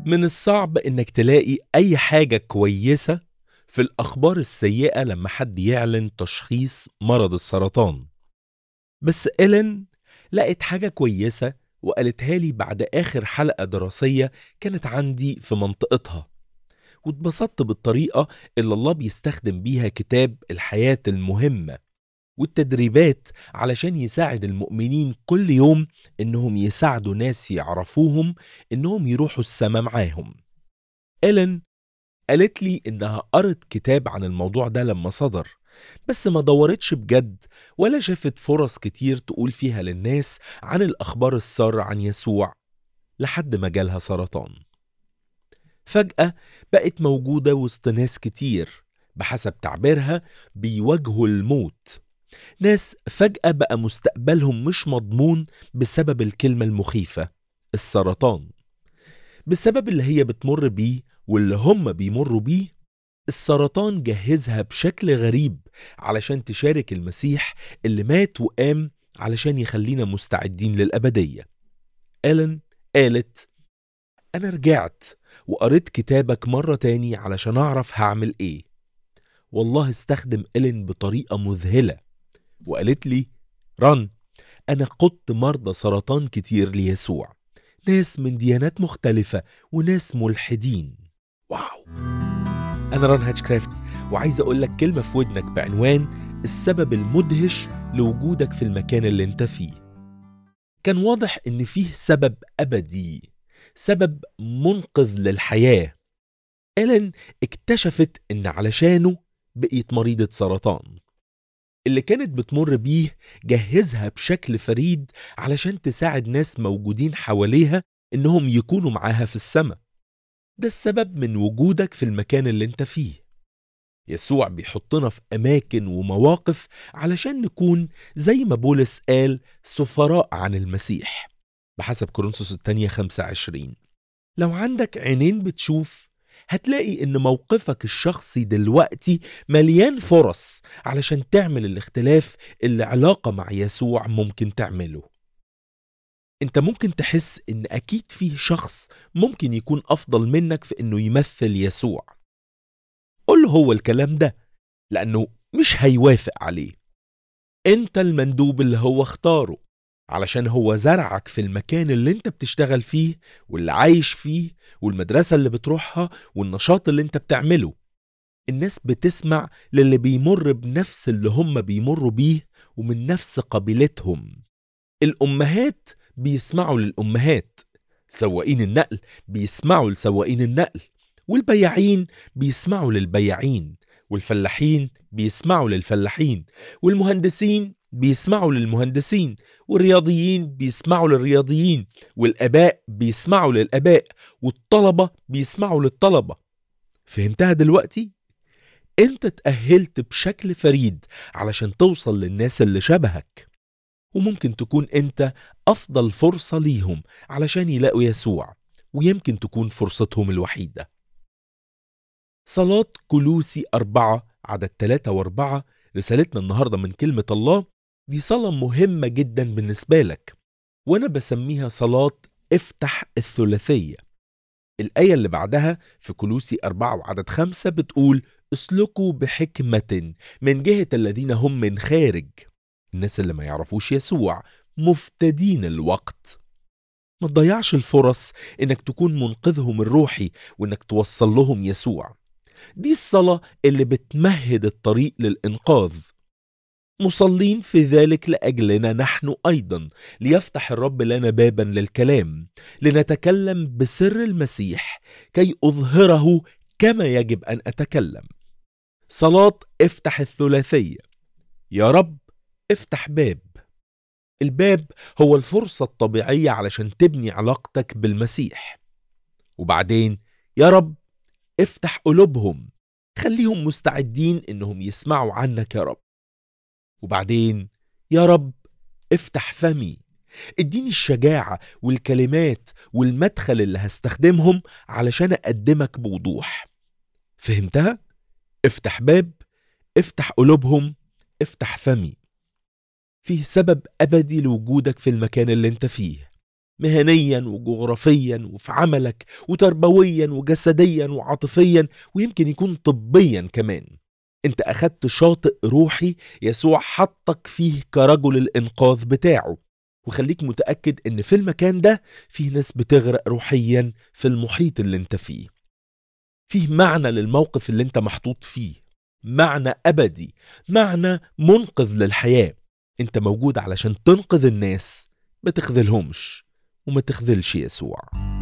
من الصعب إنك تلاقي أي حاجة كويسة في الأخبار السيئة لما حد يعلن تشخيص مرض السرطان بس إيلين لقت حاجة كويسة وقالتها لي بعد آخر حلقة دراسية كانت عندي في منطقتها واتبسطت بالطريقة اللي الله بيستخدم بيها كتاب الحياة المهمة والتدريبات علشان يساعد المؤمنين كل يوم إنهم يساعدوا ناس يعرفوهم إنهم يروحوا السما معاهم إيلين قالت لي إنها قرت كتاب عن الموضوع ده لما صدر بس ما دورتش بجد ولا شافت فرص كتير تقول فيها للناس عن الأخبار السارة عن يسوع لحد ما جالها سرطان فجأة بقت موجودة وسط ناس كتير بحسب تعبيرها بيواجهوا الموت ناس فجأة بقى مستقبلهم مش مضمون بسبب الكلمة المخيفة السرطان بسبب اللي هي بتمر بيه واللي هم بيمروا بيه السرطان جهزها بشكل غريب علشان تشارك المسيح اللي مات وقام علشان يخلينا مستعدين للأبدية إيلين قالت أنا رجعت وقريت كتابك مرة تاني علشان أعرف هعمل إيه والله استخدم إيلين بطريقة مذهلة وقالت لي رن أنا قدت مرضى سرطان كتير ليسوع ناس من ديانات مختلفة وناس ملحدين واو أنا ران هاتشكرافت وعايز أقول لك كلمة في ودنك بعنوان السبب المدهش لوجودك في المكان اللي انت فيه كان واضح إن فيه سبب أبدي سبب منقذ للحياة إيلين اكتشفت إن علشانه بقيت مريضة سرطان اللي كانت بتمر بيه جهزها بشكل فريد علشان تساعد ناس موجودين حواليها إنهم يكونوا معاها في السماء ده السبب من وجودك في المكان اللي انت فيه يسوع بيحطنا في أماكن ومواقف علشان نكون زي ما بولس قال سفراء عن المسيح بحسب كورنثوس الثانية 25 لو عندك عينين بتشوف هتلاقي إن موقفك الشخصي دلوقتي مليان فرص علشان تعمل الاختلاف اللي علاقة مع يسوع ممكن تعمله انت ممكن تحس ان اكيد فيه شخص ممكن يكون افضل منك في انه يمثل يسوع قول له هو الكلام ده لانه مش هيوافق عليه انت المندوب اللي هو اختاره علشان هو زرعك في المكان اللي انت بتشتغل فيه واللي عايش فيه والمدرسة اللي بتروحها والنشاط اللي انت بتعمله الناس بتسمع للي بيمر بنفس اللي هم بيمروا بيه ومن نفس قبيلتهم الأمهات بيسمعوا للأمهات سواقين النقل بيسمعوا لسواقين النقل والبياعين بيسمعوا للبياعين والفلاحين بيسمعوا للفلاحين والمهندسين بيسمعوا للمهندسين والرياضيين بيسمعوا للرياضيين والآباء بيسمعوا للآباء والطلبة بيسمعوا للطلبة فهمتها دلوقتي؟ انت تأهلت بشكل فريد علشان توصل للناس اللي شبهك وممكن تكون انت افضل فرصة ليهم علشان يلاقوا يسوع ويمكن تكون فرصتهم الوحيدة صلاة كلوسي أربعة عدد ثلاثة وأربعة رسالتنا النهاردة من كلمة الله دي صلاة مهمة جدا بالنسبة لك وأنا بسميها صلاة افتح الثلاثية الآية اللي بعدها في كلوسي أربعة وعدد خمسة بتقول اسلكوا بحكمة من جهة الذين هم من خارج الناس اللي ما يعرفوش يسوع مفتدين الوقت ما تضيعش الفرص انك تكون منقذهم الروحي وانك توصل لهم يسوع دي الصلاة اللي بتمهد الطريق للإنقاذ مصلين في ذلك لأجلنا نحن أيضا ليفتح الرب لنا بابا للكلام لنتكلم بسر المسيح كي أظهره كما يجب أن أتكلم صلاة افتح الثلاثية يا رب افتح باب الباب هو الفرصة الطبيعية علشان تبني علاقتك بالمسيح وبعدين يا رب افتح قلوبهم خليهم مستعدين انهم يسمعوا عنك يا رب وبعدين يا رب افتح فمي اديني الشجاعة والكلمات والمدخل اللي هستخدمهم علشان اقدمك بوضوح فهمتها؟ افتح باب افتح قلوبهم افتح فمي فيه سبب أبدي لوجودك في المكان اللي انت فيه مهنيا وجغرافيا وفي عملك وتربويا وجسديا وعاطفيا ويمكن يكون طبيا كمان انت اخدت شاطئ روحي يسوع حطك فيه كرجل الانقاذ بتاعه وخليك متأكد ان في المكان ده فيه ناس بتغرق روحيا في المحيط اللي انت فيه فيه معنى للموقف اللي انت محطوط فيه معنى ابدي معنى منقذ للحياة انت موجود علشان تنقذ الناس ما تخذلهمش وما تخذلش يسوع